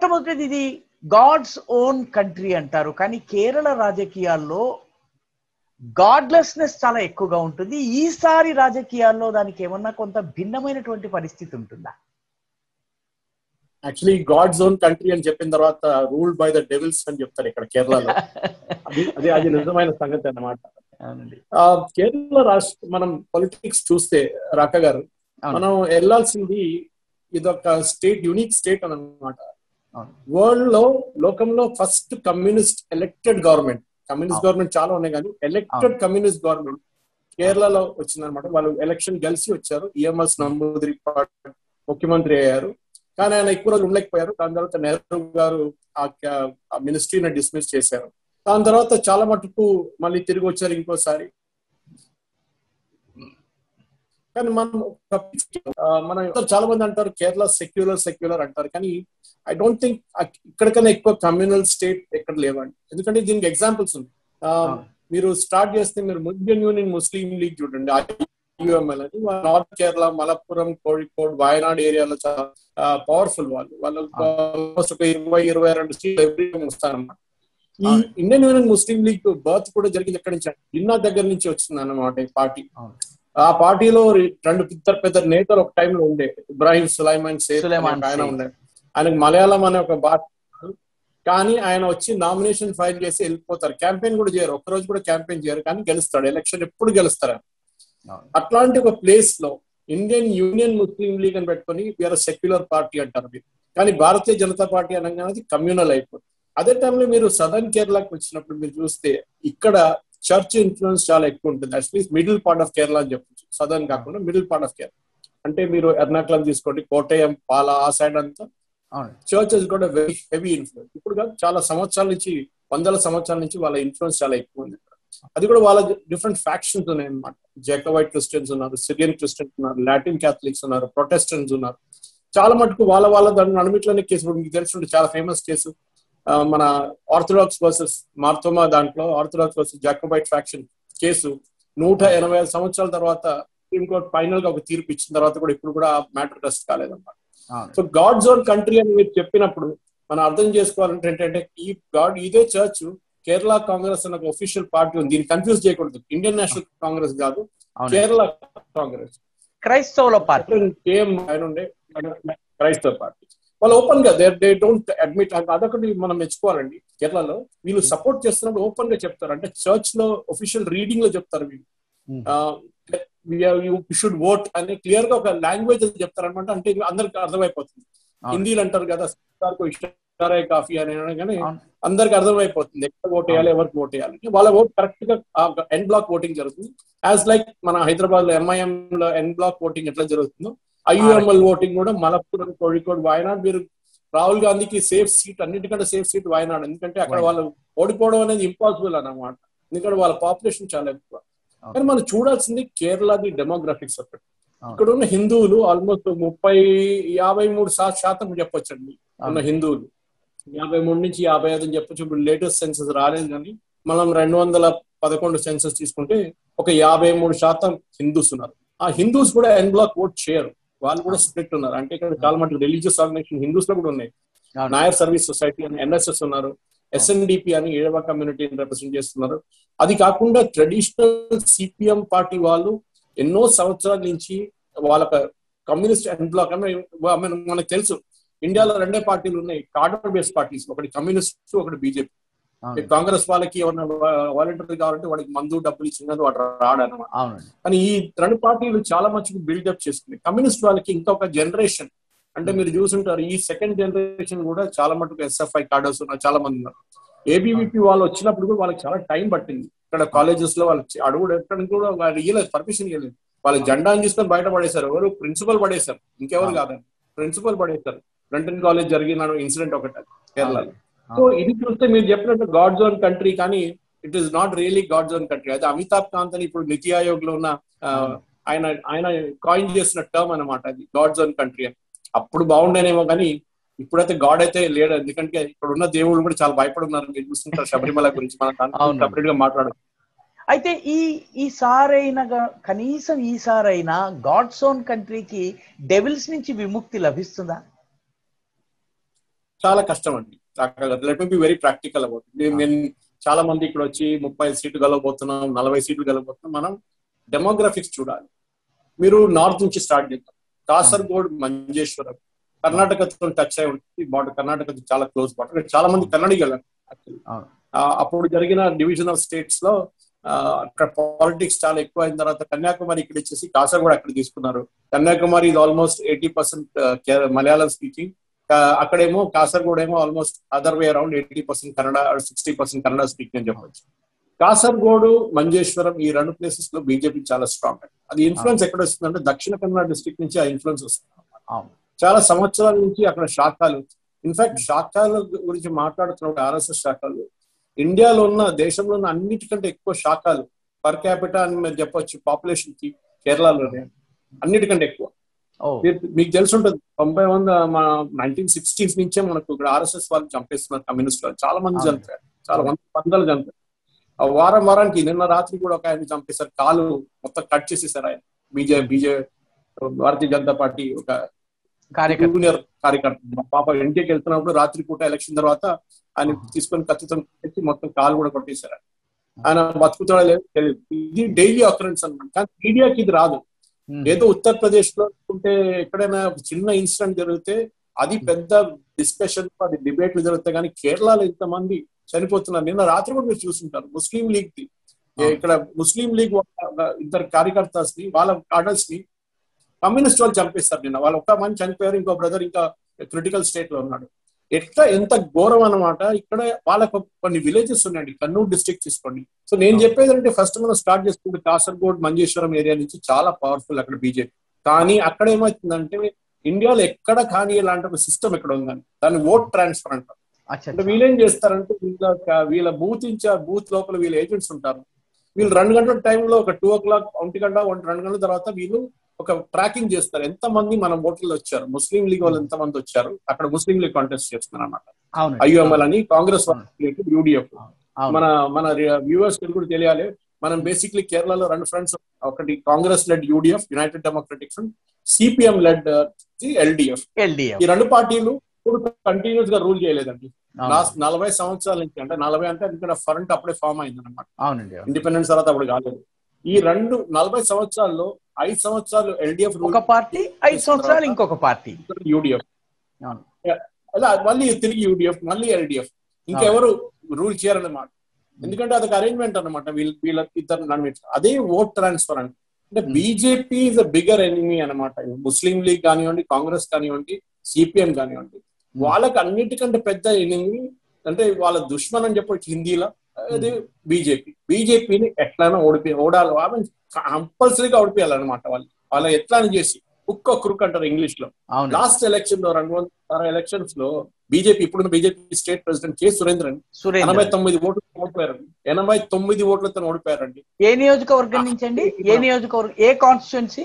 మొట్టమొదటిది ఇది God's own country అంటారు కానీ కేరళ రాజకీయాల్లో గాడ్లెస్నెస్ చాలా ఎక్కువగా ఉంటుంది ఈసారి రాజకీయాల్లో దానికి ఏమన్నా కొంత భిన్నమైనటువంటి పరిస్థితి ఉంటుందా యాక్చువల్లీ గాడ్ జోన్ కంట్రీ అని చెప్పిన తర్వాత రూల్డ్ బై ద డెవిల్స్ అని చెప్తారు ఇక్కడ కేరళలో అది అది అది నిజమైన సంగతి అన్నమాట అవునండి ఆ, కేరళ రాష్ట్ర మనం పొలిటిక్స్ చూస్తే రాక గారు అవును. మనం వెళ్ళాల్సింది ఇదొక స్టేట్ యూనిక్ స్టేట్ అన్నమాట అవును. వరల్డ్ లో లోకంలో first communist elected government communist అవును. గవర్నమెంట్ చాలా ఉన్నాయి కానీ ఎలక్టెడ్ కమ్యూనిస్ట్ గవర్నమెంట్ కేరళలో వచ్చిందనమాట వాళ్ళు ఎలక్షన్ గెలిచి వచ్చారు ఈఎంఎస్ నంబూదిరి ముఖ్యమంత్రి అయ్యారు కానీ ఆయన ఎక్కువ రోజులు ఉండలేకపోయారు దాని తర్వాత నెహ్రూ గారు ఆ మినిస్ట్రీని డిస్మిస్ చేశారు దాని తర్వాత చాలా మటుకు మళ్ళీ తిరిగి వచ్చారు ఇంకోసారి కానీ మనం ఒక- ఆ, మనం చాలా మంది అంటారు కేరళ సెక్యులర్ సెక్యులర్ అంటారు కానీ ఐ డోంట్ థింక్ ఇక్కడికన్నా ఎక్కువ కమ్యూనల్ స్టేట్ ఎక్కడ లేవండి ఎందుకంటే దీనికి ఎగ్జాంపుల్స్ ఉన్నాయి ఆ, మీరు స్టార్ట్ చేస్తే మీరు ఇండియన్ యూనియన్ ముస్లిం లీగ్ చూడండి ఐయుఎంఎల్ అని నార్త్ కేరళ మలప్పురం కోഴിకోడ్ వాయనాడ్ ఏరియాలో చాలా పవర్ఫుల్ వాళ్ళు వాళ్ళు ఆల్మోస్ట్ ఒక ఇరవై ఇరవై రెండు సీట్లు ఎవ్రీ వస్తారన్నమాట ఈ అవును. Indian Union Muslim League birth కూడా జరిగింది ఎక్కడి నుంచి జిన్నా దగ్గర నుంచి వచ్చింది అన్నమాట ఈ పార్టీ అవును. ఆ పార్టీలో రెండు పెద్ద పెద్ద నేతలు ఒక టైంలో ఉండే ఇబ్రాహిం సులైమాన్ సేఫ్ సులైమాన్ అనే ఒక ఆయన సేఫ్. ఉండే ఆయనకు మలయాళం అనే ఒక భాష కానీ ఆయన వచ్చి నామినేషన్ ఫైల్ చేసి వెళ్ళిపోతారు క్యాంపెయిన్ కూడా చేయరు ఒక్క రోజు కూడా క్యాంపెయిన్ చేయరు కానీ గెలుస్తాడు ఎలక్షన్ ఎప్పుడు గెలుస్తారు ఆయన. అవును. అట్లాంటి ఒక ప్లేస్ లో ఇండియన్ యూనియన్ ముస్లిం లీగ్ అని పెట్టుకొని వీఆర్ సెక్యులర్ పార్టీ అంటారు మీరు కానీ భారతీయ జనతా పార్టీ అనగానే కమ్యూనల్ అయిపోతుంది అదే టైంలో మీరు సదర్న్ కేరళకి వచ్చినప్పుడు మీరు చూస్తే ఇక్కడ చర్చ్ ఇన్ఫ్లుయెన్స్ చాలా ఎక్కువ ఉంటుంది at least middle part of Kerala అని చెప్పొచ్చు సదర్న్ కాకుండా మిడిల్ పార్ట్ ఆఫ్ కేరళ అంటే మీరు ఎర్నాకుళం తీసుకోండి కోటయం పాల ఆ సైడ్ అంతా అవును చర్చెస్ కూడా వెరీ హెవీ ఇన్ఫ్లుయెన్స్ ఇప్పుడు కాదు చాలా సంవత్సరాల నుంచి వందల సంవత్సరాల నుంచి వాళ్ళ ఇన్ఫ్లుయెన్స్ చాలా ఎక్కువ ఉంది ఇక్కడ. అది కూడా వాళ్ళ డిఫరెంట్ ఫ్యాక్షన్స్ ఉన్నాయి అనమాట జేకవైట్ క్రిస్టియన్స్ ఉన్నారు సిరియన్ క్రిస్టియన్స్ ఉన్నారు లాటిన్ క్యాథలిక్స్ ఉన్నారు ప్రొటెస్టెంట్స్ ఉన్నారు చాలా మటుకు వాళ్ళ వాళ్ళ దాని అన్నిట్లోనే కేసు ఇప్పుడు మీకు తెలిసి చాలా ఫేమస్ కేసు ఆ, మన ఆర్థడాక్స్ వర్సెస్ మార్తోమా దాంట్లో Orthodox versus Jacobite faction case నూట ఎనభై ఐదు సంవత్సరాల తర్వాత సుప్రీంకోర్టు ఫైనల్ గా ఒక తీర్పు ఇచ్చిన తర్వాత కూడా ఇప్పుడు కూడా మ్యాటర్ టెస్ట్ కాలేదన్నమాట అవును సో గాడ్ జోన్ కంట్రీ అని మీరు చెప్పినప్పుడు మనం అర్థం చేసుకోవాలంటే ఏంటంటే ఈ గాడ్ ఇదే చర్చ్ కేరళ కాంగ్రెస్ అన్న ఒక ఒఫీషియల్ పార్టీ ఉంది దీన్ని కన్ఫ్యూజ్ చేయకూడదు ఇండియన్ నేషనల్ కాంగ్రెస్ కాదు అవును కేరళ కాంగ్రెస్ క్రైస్తవుల పార్టీ కేఎం ఆయన ఉండే క్రైస్తవ పార్టీ వాళ్ళు ఓపెన్ గా దే దే డోంట్ అడ్మిట్ అదొకటి మనం మెచ్చుకోవాలండి కేరళలో వీళ్ళు సపోర్ట్ చేస్తున్నప్పుడు ఓపెన్ గా చెప్తారు అంటే చర్చ్ లో ఒఫీషియల్ రీడింగ్ లో చెప్తారు వీళ్ళు యూ షుడ్ ఓట్ అని క్లియర్ గా ఒక లాంగ్వేజ్ చెప్తారు అనమాట అంటే ఇది అందరికి అర్థమైపోతుంది అవును. హిందీలో అంటారు కదా సర్కార్కు ఇష్టారే కాఫీ అని అనగానే అవును. అందరికి అర్థమైపోతుంది ఎక్కడ ఓట్ వేయాలి ఎవరికి ఓట్ వేయాలి వాళ్ళ ఓట్ కరెక్ట్ గా ఎన్ బ్లాక్ ఓటింగ్ జరుగుతుంది యాజ్ లైక్ మన హైదరాబాద్ లో ఎంఐఎం లో ఎన్ బ్లాక్ ఓటింగ్ ఎట్లా జరుగుతుందో ఐయుఎంఎల్ ఓటింగ్ కూడా మలప్పురం కోഴിకోడ్ వాయనాడ్ మీరు రాహుల్ గాంధీకి సేఫ్ సీట్ అన్నిటికంటే సేఫ్ సీట్ వాయనాడ్ ఎందుకంటే అక్కడ వాళ్ళు ఓడిపోవడం అనేది ఇంపాసిబుల్ అన్నమాట ఎందుకంటే వాళ్ళ పాపులేషన్ చాలా ఎక్కువ కానీ మనం చూడాల్సింది కేరళది డెమోగ్రఫిక్స్ ఒకటి అవును. ఇక్కడ ఉన్న హిందువులు ఆల్మోస్ట్ ముప్పై యాభై మూడు శా- శాతం చెప్పొచ్చండి ఉన్న అవును. హిందువులు యాభై మూడు నుంచి యాభై ఐదు అని చెప్పొచ్చు ఇప్పుడు లేటెస్ట్ సెన్సెస్ రాలేదు కానీ మనం రెండు వందల పదకొండు సెన్సెస్ తీసుకుంటే ఒక యాభై మూడు శాతం హిందూస్ ఉన్నారు ఆ హిందూస్ కూడా ఎన్ బ్లాక్ ఓట్ చేయరు వాళ్ళు కూడా స్ప్లిట్ ఉన్నారు అంటే ఇక్కడ చాలా మటుకు రిలీజియస్ ఆర్గనైజేషన్ హిందూస్ లో కూడా ఉన్నాయి అవును. నాయర్ సర్వీస్ సొసైటీ అని ఎన్ఎస్ఎస్ ఉన్నారు ఎస్ఎన్డిపి అని ఏడవ కమ్యూనిటీని రిప్రజెంట్ చేస్తున్నారు అది కాకుండా ట్రెడిషనల్ సిపిఎం పార్టీ వాళ్ళు ఎన్నో సంవత్సరాల నుంచి వాళ్ళ కమ్యూనిస్ట్ ఎన్ బ్లాక్ అని మన- మనకు తెలుసు ఇండియాలో రెండే పార్టీలు ఉన్నాయి కార్డర్ బేస్డ్ పార్టీస్ ఒకటి కమ్యూనిస్ట్ ఒకటి బీజేపీ అవును. కాంగ్రెస్ వాళ్ళకి ఎవరైనా వాలంటీర్ కావాలంటే వాడికి మందు డబ్బులు ఇచ్చినది వాడు రాడనమాట అవునండి కానీ ఈ రెండు పార్టీలు చాలా మంచిగా బిల్డప్ చేసుకున్నాయి కమ్యూనిస్ట్ వాళ్ళకి ఇంకొక జనరేషన్ అంటే మీరు చూసుంటారు ఈ సెకండ్ జనరేషన్ కూడా చాలా మటుకు ఎస్ఎఫ్ఐ కార్డర్స్ ఉన్నారు చాలా మంది ఉన్నారు ఏబీవీపీ వాళ్ళు వచ్చినప్పుడు కూడా వాళ్ళకి చాలా టైం పట్టింది ఇక్కడ కాలేజెస్ లో వాళ్ళు అడుగు ఎక్కడ కూడా వాళ్ళు ఇవ్వలేదు పర్మిషన్ ఇవ్వలేదు వాళ్ళ జెండాని తీసుకొని బయట పడేశారు ఎవరు ప్రిన్సిపల్ పడేశారు ఇంకెవరు కాదండి ప్రిన్సిపల్ పడేశారు బ్రంటన్ కాలేజ్ జరిగిన ఇన్సిడెంట్ ఒకటి కేరళలో సో ఇది చూస్తే మీరు చెప్పినట్టు గాడ్ జోన్ కంట్రీ కానీ it is not really God's own country అయితే అమితాబ్ కాంత్ అని ఇప్పుడు నితి ఆయోగ్ లో ఉన్న ఆ, ఆయన ఆయన కాయిన్ చేసిన టర్మ్ అనమాట అది గాడ్ జోన్ కంట్రీ అని అప్పుడు బాగుండేనేమో కానీ ఇప్పుడైతే గాడ్ అయితే లేడు ఎందుకంటే ఇక్కడ ఉన్న దేవుళ్ళు కూడా చాలా భయపడున్నారు మీరు చూస్తుంటారు శబరిమల గురించి మనం అవును. సపరేట్ గా మాట్లాడదు అయితే ఈ ఈసారైనా గా- కనీసం ఈసారైనా గాడ్స్ ఓన్ కంట్రీకి డెవిల్స్ నుంచి విముక్తి లభిస్తుందా చాలా కష్టం అండి let me be very practical about నేను చాలా మంది ఇక్కడ వచ్చి ముప్పై సీట్లు గెలవబోతున్నాం నలభై సీట్లు గెలవబోతున్నాం మనం డెమోగ్రఫిక్స్ చూడాలి మీరు నార్త్ నుంచి స్టార్ట్ చేద్దాం కాసర్గోడ్ మంజేశ్వరం కర్ణాటకతో టచ్ అయి ఉంటుంది బార్డర్ కర్ణాటక చాలా క్లోజ్ బార్డర్ చాలా మంది కన్నడిగలు అవును. అప్పుడు జరిగిన డివిజన్ ఆఫ్ స్టేట్స్ లో ఆ, అక్కడ పాలిటిక్స్ చాలా ఎక్కువ అయిన తర్వాత కన్యాకుమారి ఇక్కడ ఇచ్చేసి కాసర్గోడ్ అక్కడ తీసుకున్నారు కన్యాకుమారి ఇది almost eighty percent Malayalam speaking అక్కడేమో కాసర్గోడ్ ఏమో almost other way around eighty percent Kannada sixty percent Kannada speaking అని చెప్పొచ్చు కాసర్గోడ్ మంజేశ్వరం ఈ రెండు ప్లేసెస్ లో బీజేపీ చాలా స్ట్రాంగ్ అండి అది ఇన్ఫ్లుయెన్స్ ఎక్కడ వస్తుందంటే దక్షిణ కన్నడ డిస్ట్రిక్ట్ నుంచి ఆ ఇన్ఫ్లుయెన్స్ వస్తుంది అవును చాలా సంవత్సరాల నుంచి అక్కడ శాఖలు ఇన్ఫాక్ట్ శాఖల గురించి మాట్లాడుతున్నప్పుడు ఆర్ఎస్ఎస్ శాఖలు ఇండియాలో ఉన్న దేశంలో ఉన్న అన్నిటికంటే ఎక్కువ శాఖలు పర్ క్యాపిటా అని మీరు చెప్పొచ్చు పాపులేషన్ కి కేరళలోనే అన్నిటికంటే ఎక్కువ ఓ మీరు- మీకు తెలిసి ఉంటుంది తొంభై వంద మా నైన్టీన్ సిక్స్టీస్ నుంచే మనకు ఇక్కడ ఆర్ఎస్ఎస్ వాళ్ళు చంపేస్తున్నారు కమ్యూనిస్ట్ వాళ్ళు చాలా మంది అవును. చనిపోయారు చాలా వంద వందలు చనిపోయారు ఆ వారం వారానికి నిన్న రాత్రి కూడా ఒక ఆయన చంపేశారు కాలు మొత్తం కట్ చేసేసారు ఆయన బీజే బీజే భారతీయ జనతా పార్టీ ఒక కార్యకర్త జూనియర్ కార్యకర్త మా పాప ఇంటికి వెళ్తున్నప్పుడు రాత్రి పూట ఎలక్షన్ తర్వాత ఆయన తీసుకొని కత్తితో పెట్టి మొత్తం కాలు కూడా కొట్టేశారు ఆయన బతుకుతాడో లేదో తెలియదు ఇది డైలీ అకరెన్స్ అనమాట కానీ మీడియాకి ఇది రాదు ఉమ్. ఏదో ఉత్తరప్రదేశ్ లో ఉంటే ఎక్కడైనా ఒక చిన్న ఇన్సిడెంట్ జరిగితే అది పెద్ద డిస్కషన్ అది డిబేట్లు జరుగుతాయి కానీ కేరళలో ఇంతమంది చనిపోతున్నారు నిన్న రాత్రి కూడా మీరు చూసుంటారు ముస్లిం లీగ్ ది ఇక్కడ ముస్లిం లీగ్ వాళ్ళ ఇద్దరు కార్యకర్తస్ ని వాళ్ళ ఆర్డర్స్ ని కమ్యూనిస్ట్ వాళ్ళు చంపేస్తారు నిన్న వాళ్ళు ఒక్క మంది చనిపోయారు ఇంకో బ్రదర్ ఇంకా క్రిటికల్ స్టేట్ లో ఉన్నాడు ఎట్లా ఎంత ఘోరం అన్నమాట ఇక్కడ వాళ్ళకు కొన్ని విలేజెస్ ఉన్నాయండి కన్నూరు డిస్ట్రిక్ట్ తీసుకోండి సో నేను చెప్పేది అంటే ఫస్ట్ మనం స్టార్ట్ చేసుకుంటే కాసర్గోడ్ మంజేశ్వరం ఏరియా నుంచి చాలా పవర్ఫుల్ అక్కడ బీజేపీ కానీ అక్కడ ఏమవుతుందంటే ఇండియాలో ఎక్కడ కానీ ఇలాంటి ఒక సిస్టమ్ ఎక్కడ ఉందని దాన్ని ఓట్ ట్రాన్స్ఫర్ అంటారు అచ్చా అంటే వీళ్ళేం చేస్తారంటే వీళ్ళ వీళ్ళ బూత్ ఇన్ఛార్జ్ బూత్ లోపల వీళ్ళ ఏజెంట్స్ ఉంటారు వీళ్ళు రెండు గంటల టైంలో ఒక టూ ఓ క్లాక్ ఒంటి గంట ఒంటి రెండు గంటల తర్వాత వీళ్ళు ఒక ట్రాకింగ్ చేస్తారు ఎంత మంది మన ఓటర్లు వచ్చారు ముస్లిం లీగ్ వాళ్ళు ఎంత మంది వచ్చారు అక్కడ ముస్లిం లీగ్ కాంటెస్ట్ చేస్తున్నారు అన్నమాట అవును ఐఎంఎల్ అని కాంగ్రెస్ యూడిఎఫ్ అవును మన మన వ్యూవర్స్ కూడా తెలియాలి మనం బేసిక్లీ కేరళలో రెండు ఫ్రంట్స్ ఒకటి Congress led UDF United Democratic Front CPM led LDF LDF ఈ రెండు పార్టీలు కంటిన్యూస్ గా రూల్ చేయలేదండి లాస్ట్ నలభై సంవత్సరాల నుంచి అంటే నలభై అంటే ఇక్కడ ఫ్రంట్ అప్పుడే ఫామ్ అయింది అనమాట అవునండి అవును. ఇండిపెండెన్స్ తర్వాత అప్పుడు కాలేదు ఈ రెండు నలభై సంవత్సరాల్లో ఐదు సంవత్సరాలు ఎల్డిఎఫ్ రూల్ ఒక పార్టీ ఐదు సంవత్సరాలు ఇంకొక పార్టీ యూడిఎఫ్ అవును అలా మళ్ళీ తిరిగి యూడిఎఫ్ మళ్ళీ ఎల్డిఎఫ్ ఇంకెవరు రూల్ చేయరన్నమాట ఎందుకంటే అదొక అరేంజ్మెంట్ అనమాట వీళ్ళ వీళ్ళ ఇద్దరు నడుమ అదే ఓట్ ట్రాన్స్ఫర్ అంటే అంటే BJP is a bigger enemy అనమాట ముస్లిం లీగ్ కానివ్వండి కాంగ్రెస్ కానివ్వండి సిపిఎం కానివ్వండి వాళ్ళకి అన్నిటికంటే పెద్ద ఎనిమి అంటే వాళ్ళ దుష్మన్ అని చెప్పొచ్చు హిందీలో అది బీజేపీ బీజేపీని ఎట్లైనా ఓడిపోయి ఓడాలి వాళ్ళని కంపల్సరీగా ఓడిపోయాలన్నమాట వాళ్ళు వాళ్ళ ఎట్లా అని చేసి కుక్క క్రుక్ అంటారు ఇంగ్లీష్ లో అవును లాస్ట్ ఎలక్షన్ లో రెండు వందల ఎలక్షన్స్ లో బీజేపీ ఇప్పుడున్న BJP state president K Surendran Surendra ఎనభై తొమ్మిది ఓట్లు ఓడిపోయారండి ఎనభై తొమ్మిది ఓట్లతో ఓడిపోయారండి ఏ నియోజకవర్గం నుంచి అండి ఏ నియోజకవర్గం ఏ constituency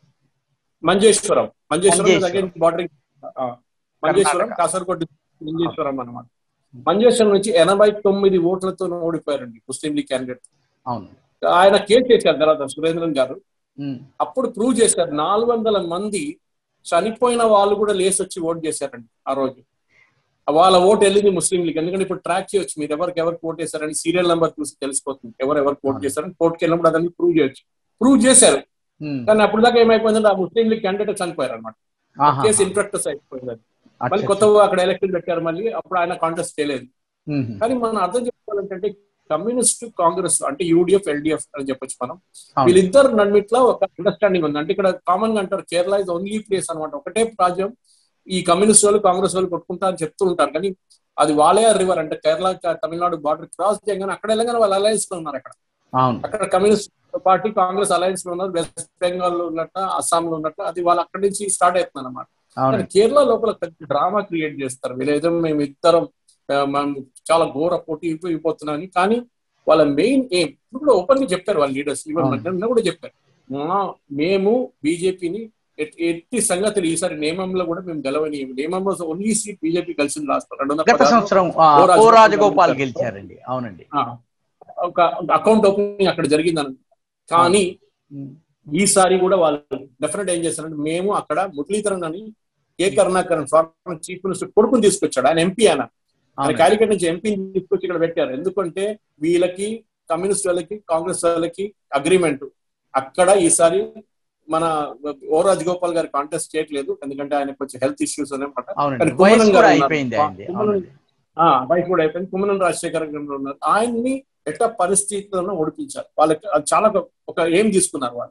Manjeshwaram Manjeshwaram Manjeshwaram. Again bordering Manjeshwaram Karnataka. Kasaragod Manjeshwaram అన్నమాట మంజేశ్వరం నుంచి ఎనభై తొమ్మిది ఓట్లతో ఓడిపోయారండి ముస్లిం లీగ్ క్యాండిడేట్ అవును ఆయన కేసు చేశారు తర్వాత సురేంద్రన్ గారు ఉమ్. అప్పుడు ప్రూవ్ చేశారు నాలుగు వందల మంది చనిపోయిన వాళ్ళు కూడా లేసి వచ్చి ఓట్ చేశారండి ఆ రోజు వాళ్ళ ఓటు వెళ్ళింది ముస్లిం లీగ్ ఎందుకంటే ఇప్పుడు ట్రాక్ చేయొచ్చు మీరు ఎవరికి ఎవరికి ఓట్ చేశారని సీరియల్ నెంబర్ చూసి తెలిసిపోతుంది ఎవరు ఎవరికి ఓట్ చేశారని కోర్టుకి వెళ్ళినప్పుడు అదని ప్రూవ్ చేయొచ్చు ప్రూవ్ చేశారు ఉమ్. కానీ అప్పుడు దాకా ఏమైపోయిందంటే ఆ ముస్లిం లీగ్ క్యాండిడేట్ చనిపోయారు అనమాట ఆహా. కేసు ఇంట్రక్టస్ అయిపోయింది అది. మళ్ళీ అచ్చా. కొత్తగా అక్కడ ఎలక్షన్ పెట్టారు మళ్ళీ అప్పుడు ఆయన కాంటెస్ట్ చేయలేదు ఉమ్. కానీ మనం అర్థం చేసుకోవాలంటే కమ్యూనిస్ట్ కాంగ్రెస్ అంటే యూడిఎఫ్ ఎల్డిఎఫ్ అని చెప్పొచ్చు మనం అవును. వీళ్ళిద్దరు నన్నిట్లో ఒక అండర్స్టాండింగ్ ఉంది అంటే ఇక్కడ కామన్ గా అంటారు కేరళ ఇస్ ఓన్లీ ప్లేస్ అనమాట ఒకటే రాజ్యం ఈ కమ్యూనిస్ట్ వాళ్ళు కాంగ్రెస్ వాళ్ళు కొట్టుకుంటా అని చెప్తూ ఉంటారు కానీ అది వాలయార్ రివర్ అంటే కేరళ తమిళనాడు బార్డర్ క్రాస్ చేయగానే అక్కడ వెళ్ళగానే వాళ్ళు అలయన్స్ లో ఉన్నారు అక్కడ అవును అక్కడ కమ్యూనిస్ట్ పార్టీ కాంగ్రెస్ అలయన్స్ లో ఉన్నారు వెస్ట్ బెంగాల్ లో ఉన్నట్టు అస్సాం లో ఉన్నట్టు అది వాళ్ళు అక్కడి నుంచి స్టార్ట్ అవుతుంది అనమాట అవును కానీ కేరళ లోపల పెద్ద డ్రామా క్రియేట్ చేస్తారు వీళ్ళేదో మేము ఇద్దరం ఆ, మనం చాలా ఘోర పోటీ అయిపోతున్నాం కానీ వాళ్ళ మెయిన్ ఎయిమ్ ఇప్పుడు ఓపెన్ గా చెప్పారు వాళ్ళ లీడర్స్ ఈవెన్ అవును. మధ్యాహ్నం కూడా చెప్పారు మా మేము బీజేపీని ఎట్టి సంగతులు ఈసారి నియమంలో కూడా మేము గెలవని నియమంలో ఓన్లీ సీట్ బీజేపీ కలిసింది లాస్ట్ రెండు వందల గత పదహారులో. సంవత్సరం ఆ, ఓ రాజగోపాల్ ఓ రాజగోపాల్ గెలిచారు. గెలిచారండి అవునండి ఆ, ఒక అకౌంట్ ఓపెనింగ్ అక్కడ జరిగిందని కానీ ఉమ్. ఈసారి కూడా వాళ్ళు డెఫినెట్ ఏం చేస్తారంటే మేము అక్కడ మురళీధరన్ అని K Karunakaran former chief minister కొడుకుని తీసుకొచ్చాడు ఆయన ఎంపీ ఆయన ఆయన అవునండి. క్యాలికట్ నుంచి ఎంపీని తీసుకొచ్చి ఇక్కడ పెట్టారు ఎందుకంటే వీళ్ళకి కమ్యూనిస్ట్ వాళ్ళకి కాంగ్రెస్ వాళ్ళకి అగ్రిమెంట్ అక్కడ ఈసారి మన ఓ రాజగోపాల్ గారు కాంటెస్ట్ చేయట్లేదు ఎందుకంటే ఆయన కొంచెం హెల్త్ ఇష్యూస్ అనమాట అవునండి కానీ వయసు కుమ్మనం కూడా గారు అయిపోయింది ఉన్నారు. ఆయనది కుమ్మనం- అవునండి వైఫ్ కూడా అయిపోయింది కుమ్మనం రాజశేఖర గారు ఉన్నారు ఆయన్ని ఎట్ట పరిస్థితులను ఓడిపించారు వాళ్ళకి అది చాలా ఒక- ఒక ఏం తీసుకున్నారు వాళ్ళు